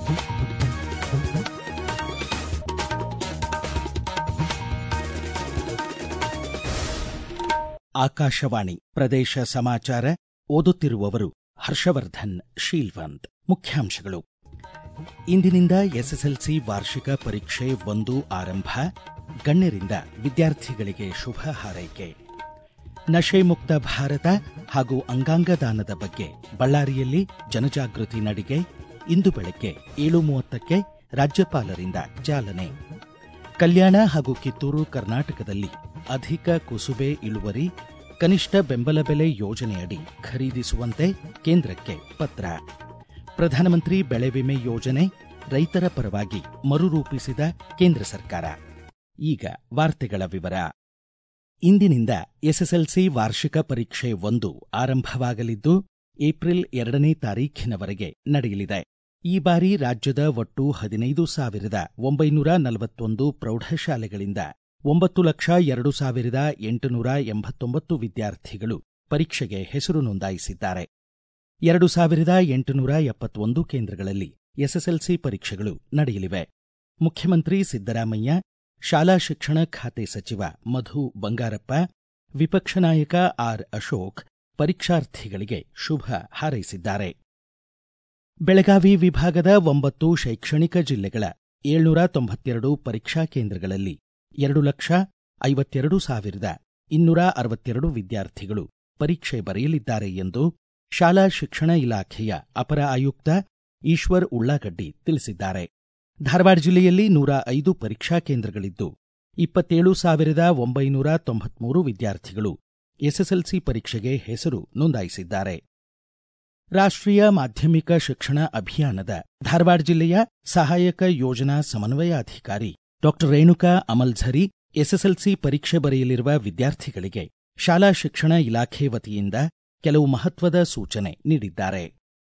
ಆಕಾಶವಾಣಿ ಪ್ರದೇಶ ಸಮಾಚಾರ ಓದುತ್ತಿರುವವರು ಹರ್ಷವರ್ಧನ್ ಶೀಲ್ವಂತ್ ಮುಖ್ಯಾಂಶಗಳು ಇಂದಿನಿಂದ ಎಸ್ಎಸ್ಎಲ್ಸಿ ವಾರ್ಷಿಕ ಪರೀಕ್ಷೆ ಒಂದು ಆರಂಭ ಗಣ್ಯರಿಂದ ವಿದ್ಯಾರ್ಥಿಗಳಿಗೆ ಶುಭ ಹಾರೈಕೆ ನಶೆ ಮುಕ್ತ ಭಾರತ ಹಾಗೂ ಅಂಗಾಂಗ ದಾನದ ಬಗ್ಗೆ ಬಳ್ಳಾರಿಯಲ್ಲಿ ಜನಜಾಗೃತಿ ನಡಿಗೆ ಇಂದು ಬೆಳಗ್ಗೆ ಏಳು ಮೂವತ್ತಕ್ಕೆ ರಾಜ್ಯಪಾಲರಿಂದ ಚಾಲನೆ ಕಲ್ಯಾಣ ಹಾಗೂ ಕಿತ್ತೂರು ಕರ್ನಾಟಕದಲ್ಲಿ ಅಧಿಕ ಕುಸುಬೆ ಇಳುವರಿ ಕನಿಷ್ಠ ಬೆಂಬಲ ಬೆಲೆ ಯೋಜನೆಯಡಿ ಖರೀದಿಸುವಂತೆ ಕೇಂದ್ರಕ್ಕೆ ಪತ್ರ ಪ್ರಧಾನಮಂತ್ರಿ ಬೆಳೆ ವಿಮೆ ಯೋಜನೆ ರೈತರ ಪರವಾಗಿ ಮರುರೂಪಿಸಿದ ಕೇಂದ್ರ ಸರ್ಕಾರ ಈಗ ವಾರ್ತೆಗಳ ವಿವರ ಇಂದಿನಿಂದ ಎಸ್ಎಸ್ಎಲ್ಸಿ ವಾರ್ಷಿಕ ಪರೀಕ್ಷೆ ಒಂದು ಆರಂಭವಾಗಲಿದ್ದು ಏಪ್ರಿಲ್ ಎರಡನೇ ತಾರೀಖಿನವರೆಗೆ ನಡೆಯಲಿದೆ ಈ ಬಾರಿ ರಾಜ್ಯದ ಒಟ್ಟು ಹದಿನೈದು ಸಾವಿರದ ಒಂಬೈನೂರ ನಲವತ್ತೊಂದು ಪ್ರೌಢಶಾಲೆಗಳಿಂದ ಒಂಬತ್ತು ಲಕ್ಷ ಎರಡು ಸಾವಿರದ ಎಂಟುನೂರ ಎಂಬತ್ತೊಂಬತ್ತು ವಿದ್ಯಾರ್ಥಿಗಳು ಪರೀಕ್ಷೆಗೆ ಹೆಸರು ನೋಂದಾಯಿಸಿದ್ದಾರೆ ಎರಡು ಸಾವಿರದ ಎಂಟುನೂರ ಎಪ್ಪತ್ತೊಂದು ಕೇಂದ್ರಗಳಲ್ಲಿ ಎಸ್ಎಸ್ಎಲ್ಸಿ ಪರೀಕ್ಷೆಗಳು ನಡೆಯಲಿವೆ ಮುಖ್ಯಮಂತ್ರಿ ಸಿದ್ದರಾಮಯ್ಯ ಶಾಲಾ ಶಿಕ್ಷಣ ಖಾತೆ ಸಚಿವ ಮಧು ಬಂಗಾರಪ್ಪ ವಿಪಕ್ಷ ನಾಯಕ ಆರ್ ಅಶೋಕ್ ಪರೀಕ್ಷಾರ್ಥಿಗಳಿಗೆ ಶುಭ ಹಾರೈಸಿದ್ದಾರೆ ಬೆಳಗಾವಿ ವಿಭಾಗದ ಒಂಬತ್ತು ಶೈಕ್ಷಣಿಕ ಜಿಲ್ಲೆಗಳ ಏಳ್ನೂರ ತೊಂಬತ್ತೆರಡು ಪರೀಕ್ಷಾ ಕೇಂದ್ರಗಳಲ್ಲಿ ಎರಡು ಲಕ್ಷ ಐವತ್ತೆರಡು ಸಾವಿರದ ಇನ್ನೂರ ಅರವತ್ತೆರಡು ವಿದ್ಯಾರ್ಥಿಗಳು ಪರೀಕ್ಷೆ ಬರೆಯಲಿದ್ದಾರೆ ಎಂದು ಶಾಲಾ ಶಿಕ್ಷಣ ಇಲಾಖೆಯ ಅಪರ ಆಯುಕ್ತ ಈಶ್ವರ್ ಉಳ್ಳಾಗಡ್ಡಿ ತಿಳಿಸಿದ್ದಾರೆ ಧಾರವಾಡ ಜಿಲ್ಲೆಯಲ್ಲಿ ನೂರ ಐದು ಪರೀಕ್ಷಾ ಕೇಂದ್ರಗಳಿದ್ದು ಇಪ್ಪತ್ತೇಳು ಸಾವಿರದ ಒಂಬೈನೂರ ತೊಂಬತ್ಮೂರು ವಿದ್ಯಾರ್ಥಿಗಳು ಎಸ್ಎಸ್ಎಲ್ಸಿ ಪರೀಕ್ಷೆಗೆ ಹೆಸರು ನೋಂದಾಯಿಸಿದ್ದಾರೆ ರಾಷ್ಟ್ರೀಯ ಮಾಧ್ಯಮಿಕ ಶಿಕ್ಷಣ ಅಭಿಯಾನದ ಧಾರವಾಡ ಜಿಲ್ಲೆಯ ಸಹಾಯಕ ಯೋಜನಾ ಸಮನ್ವಯಾಧಿಕಾರಿ ಡಾಕ್ಟರ್ ರೇಣುಕಾ ಅಮಲ್ಝರಿ ಎಸ್ಎಸ್ಎಲ್ಸಿ ಪರೀಕ್ಷೆ ಬರೆಯಲಿರುವ ವಿದ್ಯಾರ್ಥಿಗಳಿಗೆ ಶಾಲಾ ಶಿಕ್ಷಣ ಇಲಾಖೆ ವತಿಯಿಂದ ಕೆಲವು ಮಹತ್ವದ ಸೂಚನೆ ನೀಡಿದ್ದಾರೆ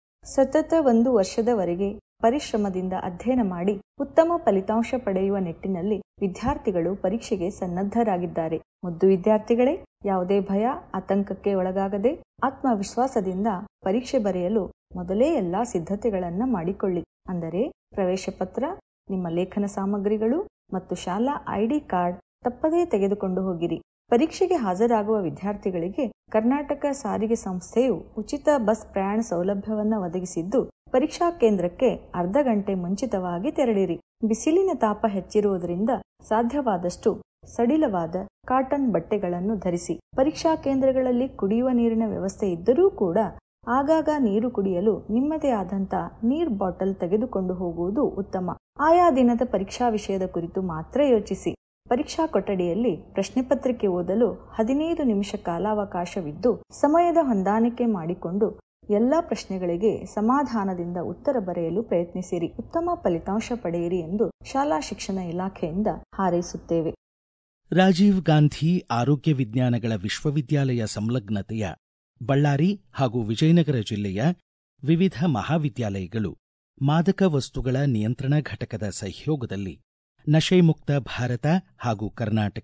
ಸತತ ಒಂದು ವರ್ಷದವರೆಗೆ ಪರಿಶ್ರಮದಿಂದ ಅಧ್ಯಯನ ಮಾಡಿ ಉತ್ತಮ ಫಲಿತಾಂಶ ಪಡೆಯುವ ನಿಟ್ಟಿನಲ್ಲಿ ವಿದ್ಯಾರ್ಥಿಗಳು ಪರೀಕ್ಷೆಗೆ ಸನ್ನದ್ಧರಾಗಿದ್ದಾರೆ ಮುದ್ದು ವಿದ್ಯಾರ್ಥಿಗಳೇ ಯಾವುದೇ ಭಯ ಆತಂಕಕ್ಕೆ ಒಳಗಾಗದೆ ಆತ್ಮವಿಶ್ವಾಸದಿಂದ ಪರೀಕ್ಷೆ ಬರೆಯಲು ಮೊದಲೇ ಎಲ್ಲಾ ಸಿದ್ಧತೆಗಳನ್ನ ಮಾಡಿಕೊಳ್ಳಿ ಅಂದರೆ ಪ್ರವೇಶ ಪತ್ರ ನಿಮ್ಮ ಲೇಖನ ಸಾಮಗ್ರಿಗಳು ಮತ್ತು ಶಾಲಾ ಐಡಿ ಕಾರ್ಡ್ ತಪ್ಪದೇ ತೆಗೆದುಕೊಂಡು ಹೋಗಿರಿ ಪರೀಕ್ಷೆಗೆ ಹಾಜರಾಗುವ ವಿದ್ಯಾರ್ಥಿಗಳಿಗೆ ಕರ್ನಾಟಕ ಸಾರಿಗೆ ಸಂಸ್ಥೆಯು ಉಚಿತ ಬಸ್ ಪ್ರಯಾಣ ಸೌಲಭ್ಯವನ್ನ ಒದಗಿಸಿದ್ದು ಪರೀಕ್ಷಾ ಕೇಂದ್ರಕ್ಕೆ ಅರ್ಧ ಗಂಟೆ ಮುಂಚಿತವಾಗಿ ತೆರಳಿರಿ ಬಿಸಿಲಿನ ತಾಪ ಹೆಚ್ಚಿರುವುದರಿಂದ ಸಾಧ್ಯವಾದಷ್ಟು ಸಡಿಲವಾದ ಕಾಟನ್ ಬಟ್ಟೆಗಳನ್ನು ಧರಿಸಿ ಪರೀಕ್ಷಾ ಕೇಂದ್ರಗಳಲ್ಲಿ ಕುಡಿಯುವ ನೀರಿನ ವ್ಯವಸ್ಥೆ ಇದ್ದರೂ ಕೂಡ ಆಗಾಗ ನೀರು ಕುಡಿಯಲು ನಿಮ್ಮದೇ ಆದಂತ ನೀರ್ ಬಾಟಲ್ ತೆಗೆದುಕೊಂಡು ಹೋಗುವುದು ಉತ್ತಮ ಆಯಾ ದಿನದ ಪರೀಕ್ಷಾ ವಿಷಯದ ಕುರಿತು ಮಾತ್ರ ಯೋಚಿಸಿ ಪರೀಕ್ಷಾ ಕೊಠಡಿಯಲ್ಲಿ ಪ್ರಶ್ನೆ ಪತ್ರಿಕೆ ಓದಲು ಹದಿನೈದು ನಿಮಿಷ ಕಾಲಾವಕಾಶವಿದ್ದು ಸಮಯದ ಹೊಂದಾಣಿಕೆ ಮಾಡಿಕೊಂಡು ಎಲ್ಲಾ ಪ್ರಶ್ನೆಗಳಿಗೆ ಸಮಾಧಾನದಿಂದ ಉತ್ತರ ಬರೆಯಲು ಪ್ರಯತ್ನಿಸಿರಿ ಉತ್ತಮ ಫಲಿತಾಂಶ ಪಡೆಯಿರಿ ಎಂದು ಶಾಲಾ ಶಿಕ್ಷಣ ಇಲಾಖೆಯಿಂದ ಹಾರೈಸುತ್ತೇವೆ ರಾಜೀವ್ ಗಾಂಧಿ ಆರೋಗ್ಯ ವಿಜ್ಞಾನಗಳ ವಿಶ್ವವಿದ್ಯಾಲಯ ಸಂಲಗ್ನತೆಯ ಬಳ್ಳಾರಿ ಹಾಗೂ ವಿಜಯನಗರ ಜಿಲ್ಲೆಯ ವಿವಿಧ ಮಹಾವಿದ್ಯಾಲಯಗಳು ಮಾದಕ ವಸ್ತುಗಳ ನಿಯಂತ್ರಣ ಘಟಕದ ಸಹಯೋಗದಲ್ಲಿ ನಶೆ ಮುಕ್ತ ಭಾರತ ಹಾಗೂ ಕರ್ನಾಟಕ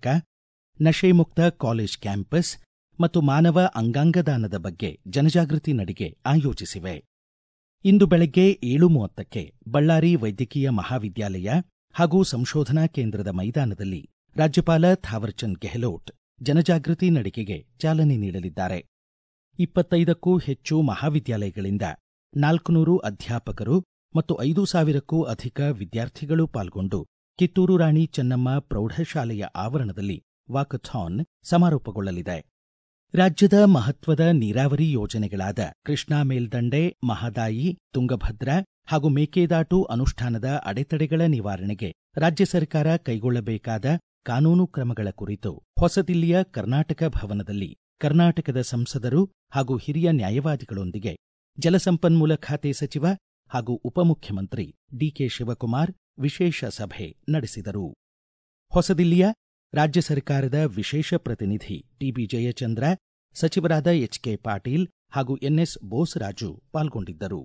ನಶೆ ಮುಕ್ತ ಕಾಲೇಜ್ ಕ್ಯಾಂಪಸ್ ಮತ್ತು ಮಾನವ ಅಂಗಾಂಗದಾನದ ಬಗ್ಗೆ ಜನಜಾಗೃತಿ ನಡಿಗೆ ಆಯೋಜಿಸಿವೆ ಇಂದು ಬೆಳಗ್ಗೆ ಏಳು ಮೂವತ್ತಕ್ಕೆ ಬಳ್ಳಾರಿ ವೈದ್ಯಕೀಯ ಮಹಾವಿದ್ಯಾಲಯ ಹಾಗೂ ಸಂಶೋಧನಾ ಕೇಂದ್ರದ ಮೈದಾನದಲ್ಲಿ ರಾಜ್ಯಪಾಲ ಥಾವರ್ಚಂದ್ ಗೆಹ್ಲೋಟ್ ಜನಜಾಗೃತಿ ನಡಿಗೆಗೆ ಚಾಲನೆ ನೀಡಲಿದ್ದಾರೆ ಇಪ್ಪತ್ತೈದಕ್ಕೂ ಹೆಚ್ಚು ಮಹಾವಿದ್ಯಾಲಯಗಳಿಂದ ನಾಲ್ಕುನೂರು ಅಧ್ಯಾಪಕರು ಮತ್ತು ಐದು ಸಾವಿರಕ್ಕೂ ಅಧಿಕ ವಿದ್ಯಾರ್ಥಿಗಳು ಪಾಲ್ಗೊಂಡು ಕಿತ್ತೂರು ರಾಣಿ ಚೆನ್ನಮ್ಮ ಪ್ರೌಢಶಾಲೆಯ ಆವರಣದಲ್ಲಿ ವಾಕಥಾನ್ ಸಮಾರೋಪಗೊಳ್ಳಲಿದೆ ರಾಜ್ಯದ ಮಹತ್ವದ ನೀರಾವರಿ ಯೋಜನೆಗಳಾದ ಕೃಷ್ಣಾ ಮೇಲ್ದಂಡೆ ಮಹದಾಯಿ ತುಂಗಭದ್ರಾ ಹಾಗೂ ಮೇಕೆದಾಟು ಅನುಷ್ಠಾನದ ಅಡೆತಡೆಗಳ ನಿವಾರಣೆಗೆ ರಾಜ್ಯ ಸರ್ಕಾರ ಕೈಗೊಳ್ಳಬೇಕಾದ ಕಾನೂನು ಕ್ರಮಗಳ ಕುರಿತು ಹೊಸದಿಲ್ಲಿಯ ಕರ್ನಾಟಕ ಭವನದಲ್ಲಿ ಕರ್ನಾಟಕದ ಸಂಸದರು ಹಾಗೂ ಹಿರಿಯ ನ್ಯಾಯವಾದಿಗಳೊಂದಿಗೆ ಜಲಸಂಪನ್ಮೂಲ ಖಾತೆ ಸಚಿವ ಹಾಗೂ ಉಪಮುಖ್ಯಮಂತ್ರಿ ಡಿಕೆ ಶಿವಕುಮಾರ್ ವಿಶೇಷ ಸಭೆ ನಡೆಸಿದರು ಹೊಸದಿಲ್ಲಿಯ ರಾಜ್ಯ ಸರ್ಕಾರದ ವಿಶೇಷ ಪ್ರತಿನಿಧಿ ಟಿಬಿ ಜಯಚಂದ್ರ ಸಚಿವರಾದ ಎಚ್ಕೆ ಪಾಟೀಲ್ ಹಾಗೂ ಎನ್ಎಸ್ ಬೋಸರಾಜು ಪಾಲ್ಗೊಂಡಿದ್ದರು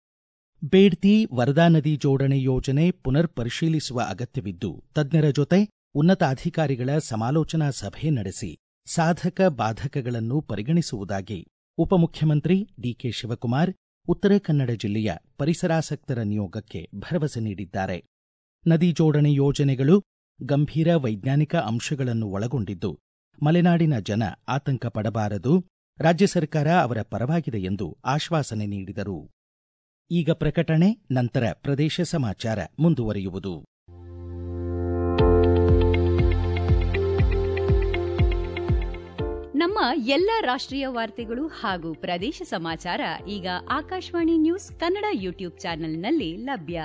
ಬೇಡ್ತಿ ವರದಾ ನದಿ ಜೋಡಣೆ ಯೋಜನೆ ಪುನರ್ ಪರಿಶೀಲಿಸುವ ಅಗತ್ಯವಿದ್ದು ತಜ್ಞರ ಜೊತೆ ಉನ್ನತಾಧಿಕಾರಿಗಳ ಸಮಾಲೋಚನಾ ಸಭೆ ನಡೆಸಿ ಸಾಧಕ ಬಾಧಕಗಳನ್ನು ಪರಿಗಣಿಸುವುದಾಗಿ ಉಪಮುಖ್ಯಮಂತ್ರಿ ಡಿಕೆ ಶಿವಕುಮಾರ್ ಉತ್ತರ ಕನ್ನಡ ಜಿಲ್ಲೆಯ ಪರಿಸರಾಸಕ್ತರ ನಿಯೋಗಕ್ಕೆ ಭರವಸೆ ನೀಡಿದ್ದಾರೆ ನದಿ ಜೋಡಣೆ ಯೋಜನೆಗಳು ಗಂಭೀರ ವೈಜ್ಞಾನಿಕ ಅಂಶಗಳನ್ನು ಒಳಗೊಂಡಿದ್ದು ಮಲೆನಾಡಿನ ಜನ ಆತಂಕ ಪಡಬಾರದು ರಾಜ್ಯ ಸರ್ಕಾರ ಅವರ ಪರವಾಗಿದೆ ಎಂದು ಆಶ್ವಾಸನೆ ನೀಡಿದರು ಈಗ ಪ್ರಕಟಣೆ ನಂತರ ಪ್ರದೇಶ ಸಮಾಚಾರ ಮುಂದುವರಿಯುವುದು ನಮ್ಮ ಎಲ್ಲ ರಾಷ್ಟ್ರೀಯ ವಾರ್ತೆಗಳು ಹಾಗೂ ಪ್ರದೇಶ ಸಮಾಚಾರ ಈಗ ಆಕಾಶವಾಣಿ ನ್ಯೂಸ್ ಕನ್ನಡ ಯೂಟ್ಯೂಬ್ ಚಾನೆಲ್ನಲ್ಲಿ ಲಭ್ಯ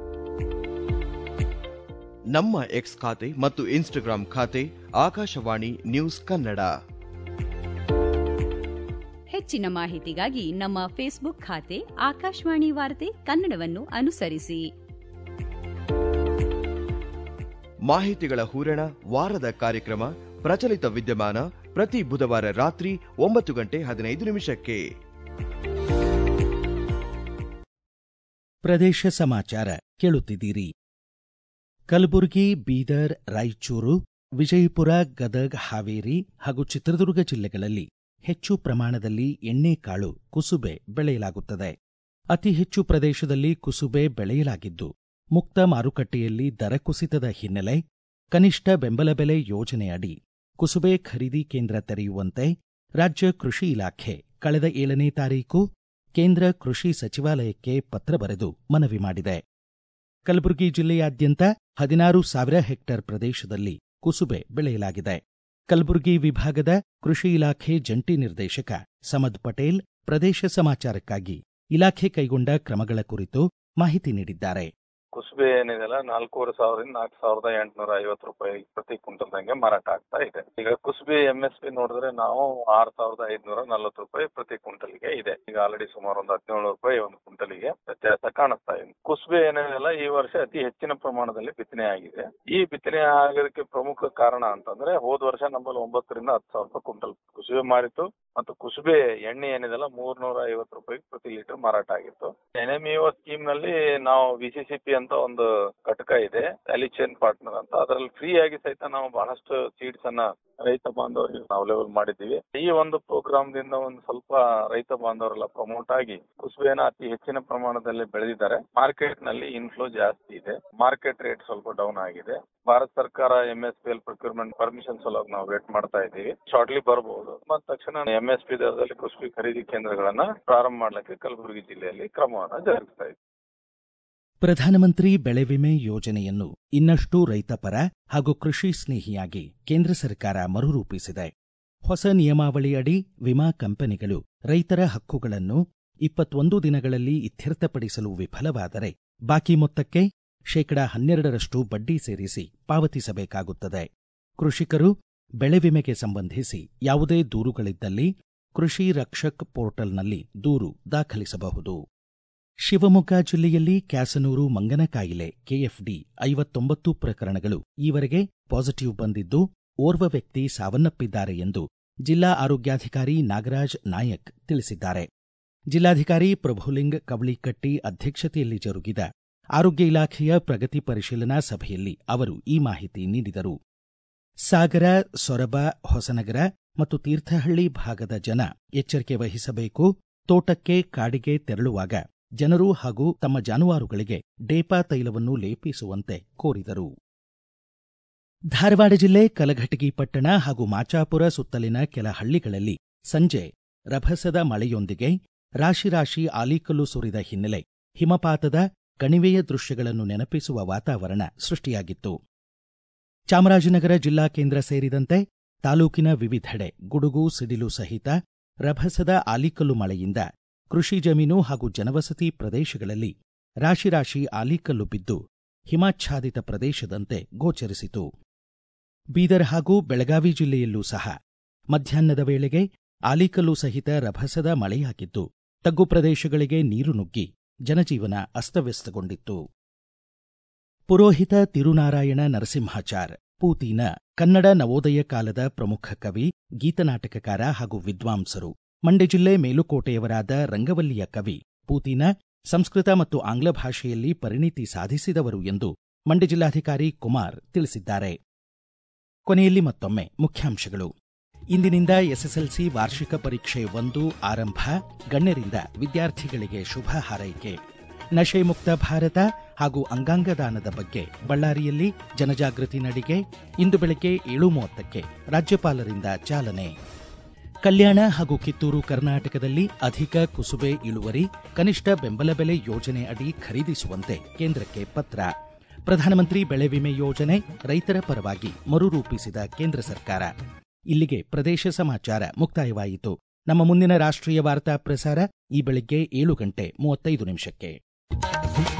ನಮ್ಮ ಎಕ್ಸ್ ಖಾತೆ ಮತ್ತು ಇನ್ಸ್ಟಾಗ್ರಾಂ ಖಾತೆ ಆಕಾಶವಾಣಿ ನ್ಯೂಸ್ ಕನ್ನಡ ಹೆಚ್ಚಿನ ಮಾಹಿತಿಗಾಗಿ ನಮ್ಮ ಫೇಸ್ಬುಕ್ ಖಾತೆ ಆಕಾಶವಾಣಿ ವಾರ್ತೆ ಕನ್ನಡವನ್ನು ಅನುಸರಿಸಿ ಮಾಹಿತಿಗಳ ಹೂರಣ ವಾರದ ಕಾರ್ಯಕ್ರಮ ಪ್ರಚಲಿತ ವಿದ್ಯಮಾನ ಪ್ರತಿ ಬುಧವಾರ ರಾತ್ರಿ ಒಂಬತ್ತು ಗಂಟೆ ಹದಿನೈದು ನಿಮಿಷಕ್ಕೆ ಪ್ರದೇಶ ಸಮಾಚಾರ ಕೇಳುತ್ತಿದ್ದೀರಿ ಕಲಬುರಗಿ ಬೀದರ್ ರಾಯಚೂರು ವಿಜಯಪುರ ಗದಗ್ ಹಾವೇರಿ ಹಾಗೂ ಚಿತ್ರದುರ್ಗ ಜಿಲ್ಲೆಗಳಲ್ಲಿ ಹೆಚ್ಚು ಪ್ರಮಾಣದಲ್ಲಿ ಎಣ್ಣೆಕಾಳು ಕುಸುಬೆ ಬೆಳೆಯಲಾಗುತ್ತದೆ ಅತಿ ಹೆಚ್ಚು ಪ್ರದೇಶದಲ್ಲಿ ಕುಸುಬೆ ಬೆಳೆಯಲಾಗಿದ್ದು ಮುಕ್ತ ಮಾರುಕಟ್ಟೆಯಲ್ಲಿ ದರ ಕುಸಿತದ ಹಿನ್ನೆಲೆ ಕನಿಷ್ಠ ಬೆಂಬಲ ಬೆಲೆ ಯೋಜನೆಯಡಿ ಕುಸುಬೆ ಖರೀದಿ ಕೇಂದ್ರ ತೆರೆಯುವಂತೆ ರಾಜ್ಯ ಕೃಷಿ ಇಲಾಖೆ ಕಳೆದ ಏಳನೇ ತಾರೀಕು ಕೇಂದ್ರ ಕೃಷಿ ಸಚಿವಾಲಯಕ್ಕೆ ಪತ್ರ ಬರೆದು ಮನವಿ ಮಾಡಿದೆ ಕಲಬುರಗಿ ಜಿಲ್ಲೆಯಾದ್ಯಂತ ಹದಿನಾರು ಸಾವಿರ ಹೆಕ್ಟೇರ್ ಪ್ರದೇಶದಲ್ಲಿ ಕುಸುಬೆ ಬೆಳೆಯಲಾಗಿದೆ ಕಲಬುರಗಿ ವಿಭಾಗದ ಕೃಷಿ ಇಲಾಖೆ ಜಂಟಿ ನಿರ್ದೇಶಕ ಸಮದ್ ಪಟೇಲ್ ಪ್ರದೇಶ ಸಮಾಚಾರಕ್ಕಾಗಿ ಇಲಾಖೆ ಕೈಗೊಂಡ ಕ್ರಮಗಳ ಕುರಿತು ಮಾಹಿತಿ ನೀಡಿದ್ದಾರೆ ಕುಸುಬೆ ಏನಿದೆಲ್ಲ ನಾಲ್ಕೂವರೆ ಸಾವಿರದಿಂದ ನಾಲ್ಕು ಸಾವಿರದ ಎಂಟುನೂರ ಐವತ್ತು ರೂಪಾಯಿ ಪ್ರತಿ ಕ್ವಿಂಟಲ್ದಂಗೆ ಮಾರಾಟ ಆಗ್ತಾ ಇದೆ ಈಗ ಕುಸುಬೆ ಎಂ ಎಸ್ ಪಿ ನೋಡಿದ್ರೆ ನಾವು ಆರು ಸಾವಿರದ ಐದುನೂರ ನಲ್ವತ್ತು ರೂಪಾಯಿ ಪ್ರತಿ ಕ್ವಿಂಟಲ್ಗೆ ಇದೆ ಈಗ ಆಲ್ರೆಡಿ ಸುಮಾರು ಒಂದು ಹದಿನೇಳು ರೂಪಾಯಿ ಒಂದು ಕ್ವಿಂಟಲ್ಗೆ ವ್ಯತ್ಯಾಸ ಕಾಣಿಸ್ತಾ ಇದೆ ಕುಸುಬೆ ಏನಿದೆಲ್ಲ ಈ ವರ್ಷ ಅತಿ ಹೆಚ್ಚಿನ ಪ್ರಮಾಣದಲ್ಲಿ ಬಿತ್ತನೆ ಆಗಿದೆ ಈ ಬಿತ್ತನೆ ಆಗೋದಕ್ಕೆ ಪ್ರಮುಖ ಕಾರಣ ಅಂತಂದ್ರೆ ಹೋದ ವರ್ಷ ನಮ್ಮಲ್ಲಿ ಒಂಬತ್ತರಿಂದ ಹತ್ತು ಸಾವಿರ ರೂಪಾಯಿ ಕ್ವಿಂಟಲ್ ಕುಸುಬೆ ಮಾರಿತ್ತು ಮತ್ತು ಕುಸುಬೆ ಎಣ್ಣೆ ಏನಿದೆಲ್ಲ ಮೂರ್ನೂರ ಐವತ್ತು ರೂಪಾಯಿ ಪ್ರತಿ ಲೀಟರ್ ಮಾರಾಟ ಆಗಿತ್ತು ಎನ್ ಎಂ ಇಒ ಸ್ಕೀಮ್ ನಲ್ಲಿ ನಾವು ವಿ ಸಿ ಸಿ ಪಿ ಅಂತ ಒಂದು ಘಟಕ ಇದೆ ಅಲಿಚೇನ್ ಪಾರ್ಟ್ನರ್ ಅಂತ ಅದರಲ್ಲಿ ಫ್ರೀ ಆಗಿ ಸಹಿತ ನಾವು ಬಹಳಷ್ಟು ಸೀಡ್ಸ್ ಅನ್ನ ರೈತ ಬಾಂಧವರಿಗೆ ಅವೈಲೇಬಲ್ ಮಾಡಿದ್ದೀವಿ ಈ ಒಂದು ಪ್ರೋಗ್ರಾಮ್ ದಿಂದ ಒಂದು ಸ್ವಲ್ಪ ರೈತ ಬಾಂಧವರೆಲ್ಲ ಪ್ರಮೋಟ್ ಆಗಿ ಕುಸುಬೆನ ಅತಿ ಹೆಚ್ಚಿನ ಪ್ರಮಾಣದಲ್ಲಿ ಬೆಳೆದಿದ್ದಾರೆ ಮಾರ್ಕೆಟ್ ನಲ್ಲಿ ಇನ್ಫ್ಲೋ ಜಾಸ್ತಿ ಇದೆ ಮಾರ್ಕೆಟ್ ರೇಟ್ ಸ್ವಲ್ಪ ಡೌನ್ ಆಗಿದೆ ಭಾರತ ಸರ್ಕಾರ M S P L procurement permission ಸಲುವಾಗಿ ನಾವು ವೇಟ್ ಮಾಡ್ತಾ ಇದ್ದೀವಿ ಶಾರ್ಟ್ಲಿ ಬರಬಹುದು ಬಂದ ತಕ್ಷಣ ಎಂ ಎಸ್ ಪಿ ದರದಲ್ಲಿ ಕುಸುಬೆ ಖರೀದಿ ಕೇಂದ್ರಗಳನ್ನ ಪ್ರಾರಂಭ ಮಾಡಲಿಕ್ಕೆ ಕಲಬುರಗಿ ಜಿಲ್ಲೆಯಲ್ಲಿ ಕ್ರಮವನ್ನು ಜರುಗಿಸ್ತಾ ಇದ್ದೀವಿ ಪ್ರಧಾನಮಂತ್ರಿ ಬೆಳೆ ವಿಮೆ ಯೋಜನೆಯನ್ನು ಇನ್ನಷ್ಟು ರೈತಪರ ಹಾಗೂ ಕೃಷಿ ಸ್ನೇಹಿಯಾಗಿ ಕೇಂದ್ರ ಸರ್ಕಾರ ಮರುರೂಪಿಸಿದೆ ಹೊಸ ನಿಯಮಾವಳಿ ಅಡಿ ವಿಮಾ ಕಂಪನಿಗಳು ರೈತರ ಹಕ್ಕುಗಳನ್ನು ಇಪ್ಪತ್ತೊಂದು ದಿನಗಳಲ್ಲಿ ಇತ್ಯರ್ಥಪಡಿಸಲು ವಿಫಲವಾದರೆ ಬಾಕಿ ಮೊತ್ತಕ್ಕೆ ಶೇಕಡಾ ಹನ್ನೆರಡರಷ್ಟು ಬಡ್ಡಿ ಸೇರಿಸಿ ಪಾವತಿಸಬೇಕಾಗುತ್ತದೆ ಕೃಷಿಕರು ಬೆಳೆ ವಿಮೆಗೆ ಸಂಬಂಧಿಸಿ ಯಾವುದೇ ದೂರುಗಳಿದ್ದಲ್ಲಿ ಕೃಷಿ ರಕ್ಷಕ್ ಪೋರ್ಟಲ್ನಲ್ಲಿ ದೂರು ದಾಖಲಿಸಬಹುದು ಶಿವಮೊಗ್ಗ ಜಿಲ್ಲೆಯಲ್ಲಿ ಕ್ಯಾಸನೂರು ಮಂಗನಕಾಯಿಲೆ ಕೆಎಫ್ಡಿ ಐವತ್ತೊಂಬತ್ತು ಪ್ರಕರಣಗಳು ಈವರೆಗೆ ಪಾಸಿಟಿವ್ ಬಂದಿದ್ದು ಓರ್ವ ವ್ಯಕ್ತಿ ಸಾವನ್ನಪ್ಪಿದ್ದಾರೆ ಎಂದು ಜಿಲ್ಲಾ ಆರೋಗ್ಯಾಧಿಕಾರಿ ನಾಗರಾಜ್ ನಾಯಕ್ ತಿಳಿಸಿದ್ದಾರೆ ಜಿಲ್ಲಾಧಿಕಾರಿ ಪ್ರಭುಲಿಂಗ್ ಕವಳಿಕಟ್ಟಿ ಅಧ್ಯಕ್ಷತೆಯಲ್ಲಿ ಜರುಗಿದ ಆರೋಗ್ಯ ಇಲಾಖೆಯ ಪ್ರಗತಿ ಪರಿಶೀಲನಾ ಸಭೆಯಲ್ಲಿ ಅವರು ಈ ಮಾಹಿತಿ ನೀಡಿದರು ಸಾಗರ ಸೊರಬ ಹೊಸನಗರ ಮತ್ತು ತೀರ್ಥಹಳ್ಳಿ ಭಾಗದ ಜನ ಎಚ್ಚರಿಕೆ ವಹಿಸಬೇಕು ತೋಟಕ್ಕೆ ಕಾಡಿಗೆ ತೆರಳುವಾಗ ಜನರು ಹಾಗೂ ತಮ್ಮ ಜಾನುವಾರುಗಳಿಗೆ ಡೇಪಾ ತೈಲವನ್ನು ಲೇಪಿಸುವಂತೆ ಕೋರಿದರು ಧಾರವಾಡ ಜಿಲ್ಲೆ ಕಲಘಟಗಿ ಪಟ್ಟಣ ಹಾಗೂ ಮಾಚಾಪುರ ಸುತ್ತಲಿನ ಕೆಲ ಹಳ್ಳಿಗಳಲ್ಲಿ ಸಂಜೆ ರಭಸದ ಮಳೆಯೊಂದಿಗೆ ರಾಶಿ ರಾಶಿ ಆಲಿಕಲ್ಲು ಸುರಿದ ಹಿನ್ನೆಲೆ ಹಿಮಪಾತದ ಕಣಿವೆಯ ದೃಶ್ಯಗಳನ್ನು ನೆನಪಿಸುವ ವಾತಾವರಣ ಸೃಷ್ಟಿಯಾಗಿತ್ತು ಚಾಮರಾಜನಗರ ಜಿಲ್ಲಾ ಕೇಂದ್ರ ಸೇರಿದಂತೆ ತಾಲೂಕಿನ ವಿವಿಧೆಡೆ ಗುಡುಗು ಸಿಡಿಲು ಸಹಿತ ರಭಸದ ಆಲಿಕಲ್ಲು ಮಳೆಯಿಂದ ಕೃಷಿ ಜಮೀನು ಹಾಗೂ ಜನವಸತಿ ಪ್ರದೇಶಗಳಲ್ಲಿ ರಾಶಿ ರಾಶಿ ಆಲಿಕಲ್ಲು ಬಿದ್ದು ಹಿಮಾಚ್ಛಾದಿತ ಪ್ರದೇಶದಂತೆ ಗೋಚರಿಸಿತು ಬೀದರ್ ಹಾಗೂ ಬೆಳಗಾವಿ ಜಿಲ್ಲೆಯಲ್ಲೂ ಸಹ ಮಧ್ಯಾಹ್ನದ ವೇಳೆಗೆ ಆಲಿಕಲ್ಲು ಸಹಿತ ರಭಸದ ಮಳೆಯಾಗಿದ್ದು ತಗ್ಗು ಪ್ರದೇಶಗಳಿಗೆ ನೀರು ನುಗ್ಗಿ ಜನಜೀವನ ಅಸ್ತವ್ಯಸ್ತಗೊಂಡಿತ್ತು ಪುರೋಹಿತ ತಿರುನಾರಾಯಣ ನರಸಿಂಹಾಚಾರ್ ಪೂತಿನ ಕನ್ನಡ ನವೋದಯ ಕಾಲದ ಪ್ರಮುಖ ಕವಿ ಗೀತನಾಟಕಕಾರ ಹಾಗೂ ವಿದ್ವಾಂಸರು ಮಂಡ್ಯ ಜಿಲ್ಲೆ ಮೇಲುಕೋಟೆಯವರಾದ ರಂಗವಲ್ಲಿಯ ಕವಿ ಪೂತಿನ ಸಂಸ್ಕೃತ ಮತ್ತು ಆಂಗ್ಲ ಭಾಷೆಯಲ್ಲಿ ಪರಿಣಿತಿ ಸಾಧಿಸಿದವರು ಎಂದು ಮಂಡ್ಯ ಜಿಲ್ಲಾಧಿಕಾರಿ ಕುಮಾರ್ ತಿಳಿಸಿದ್ದಾರೆ ಕೊನೆಯಲ್ಲಿ ಮತ್ತೊಮ್ಮೆ ಮುಖ್ಯಾಂಶಗಳು ಇಂದಿನಿಂದ ಎಸ್ಎಸ್ಎಲ್ಸಿ ವಾರ್ಷಿಕ ಪರೀಕ್ಷೆ ಒಂದು ಆರಂಭ ಗಣ್ಯರಿಂದ ವಿದ್ಯಾರ್ಥಿಗಳಿಗೆ ಶುಭ ಹಾರೈಕೆ ನಶೆ ಮುಕ್ತ ಭಾರತ ಹಾಗೂ ಅಂಗಾಂಗ ದಾನದ ಬಗ್ಗೆ ಬಳ್ಳಾರಿಯಲ್ಲಿ ಜನಜಾಗೃತಿ ನಡಿಗೆ ಇಂದು ಬೆಳಗ್ಗೆ ಏಳು ಮೂವತ್ತಕ್ಕೆ ರಾಜ್ಯಪಾಲರಿಂದ ಚಾಲನೆ ಕಲ್ಯಾಣ ಹಾಗೂ ಕಿತ್ತೂರು ಕರ್ನಾಟಕದಲ್ಲಿ ಅಧಿಕ ಕುಸುಬೆ ಇಳುವರಿ ಕನಿಷ್ಠ ಬೆಂಬಲ ಬೆಲೆ ಯೋಜನೆ ಅಡಿ ಖರೀದಿಸುವಂತೆ ಕೇಂದ್ರಕ್ಕೆ ಪತ್ರ ಪ್ರಧಾನಮಂತ್ರಿ ಬೆಳೆ ವಿಮೆ ಯೋಜನೆ ರೈತರ ಪರವಾಗಿ ಮರುರೂಪಿಸಿದ ಕೇಂದ್ರ ಸರ್ಕಾರ ಇಲ್ಲಿಗೆ ಪ್ರದೇಶ ಸಮಾಚಾರ ಮುಕ್ತಾಯವಾಯಿತು ನಮ್ಮ ಮುಂದಿನ ರಾಷ್ಟ್ರೀಯ ವಾರ್ತಾ ಪ್ರಸಾರ ಈ ಬೆಳಿಗ್ಗೆ ಏಳು ಗಂಟೆ ಮೂವತ್ತೈದು ನಿಮಿಷಕ್ಕೆ